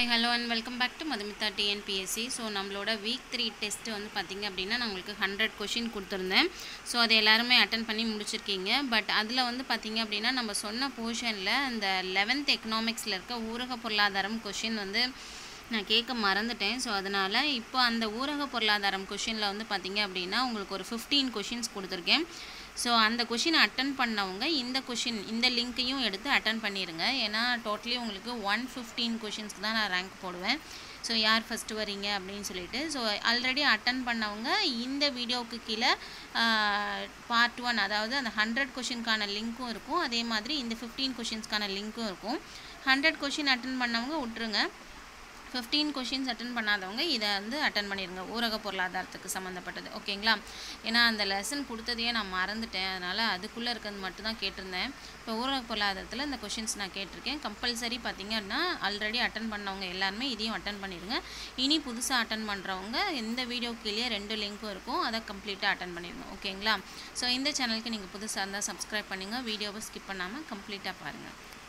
hi hello and welcome back to Madhumitha TNPSC so நம்மளோட week three test வந்து பார்த்திங்க அப்படின்னா நான் உங்களுக்கு ஹண்ட்ரட் கொஷின் கொடுத்துருந்தேன் ஸோ அதை எல்லாருமே அட்டன் பண்ணி முடிச்சிருக்கீங்க பட் அதில் வந்து பார்த்திங்க அப்படின்னா நம்ம சொன்ன போர்ஷனில் அந்த லெவன்த் எக்கனாமிக்ஸில் இருக்க ஊரக பொருளாதாரம் கொஷின் வந்து நான் கேட்க மறந்துட்டேன் ஸோ அதனால் இப்போ அந்த ஊரக பொருளாதாரம் கொஷினில் வந்து பார்த்திங்க அப்படின்னா உங்களுக்கு ஒரு ஃபிஃப்டீன் கொஷின்ஸ் கொடுத்துருக்கேன் ஸோ அந்த கொஷின் அட்டன் பண்ணவங்க இந்த கொஷின் இந்த லிங்க்கையும் எடுத்து அட்டன் பண்ணிடுங்க ஏன்னா டோட்டலி உங்களுக்கு ஒன் ஃபிஃப்டீன் கொஷின்ஸ்க்கு தான் நான் ரேங்க் போடுவேன் ஸோ யார் ஃபஸ்ட்டு வரீங்க அப்படின்னு சொல்லிட்டு ஸோ ஆல்ரெடி அட்டன் பண்ணவங்க இந்த வீடியோவுக்கு கீழே பார்ட் ஒன் அதாவது அந்த ஹண்ட்ரட் கொஷினுக்கான லிங்க்கும் இருக்கும் அதே மாதிரி இந்த ஃபிஃப்டீன் கொஷின்ஸ்க்கான லிங்க்கும் இருக்கும் ஹண்ட்ரட் கொஷின் அட்டன் பண்ணவங்க விட்டுருங்க ஃபிஃப்டீன் கொஷின்ஸ் அட்டன் பண்ணாதவங்க இதை வந்து அட்டன் பண்ணிடுங்க ஊரக பொருளாதாரத்துக்கு சம்மந்தப்பட்டது ஓகேங்களா ஏன்னா அந்த லெசன் கொடுத்ததையே நான் மறந்துட்டேன் அதனால் அதுக்குள்ளே இருக்கிறது மட்டும் தான் கேட்டிருந்தேன் இப்போ ஊரக பொருளாதாரத்தில் இந்த கொஷின்ஸ் நான் கேட்டிருக்கேன் கம்பல்சரி பார்த்தீங்கன்னா ஆல்ரெடி அட்டன் பண்ணவங்க எல்லாருமே இதையும் அட்டன் பண்ணிடுங்க இனி புதுசாக அட்டன் பண்ணுறவங்க இந்த வீடியோ கீழே ரெண்டு லிங்க்கும் இருக்கும் அதை கம்ப்ளீட்டாக அட்டன் பண்ணிடுங்க ஓகேங்களா ஸோ இந்த சேனலுக்கு நீங்கள் புதுசாக இருந்தால் சப்ஸ்கிரைப் பண்ணுங்கள் வீடியோவை ஸ்கிப் பண்ணாமல் கம்ப்ளீட்டாக பாருங்கள்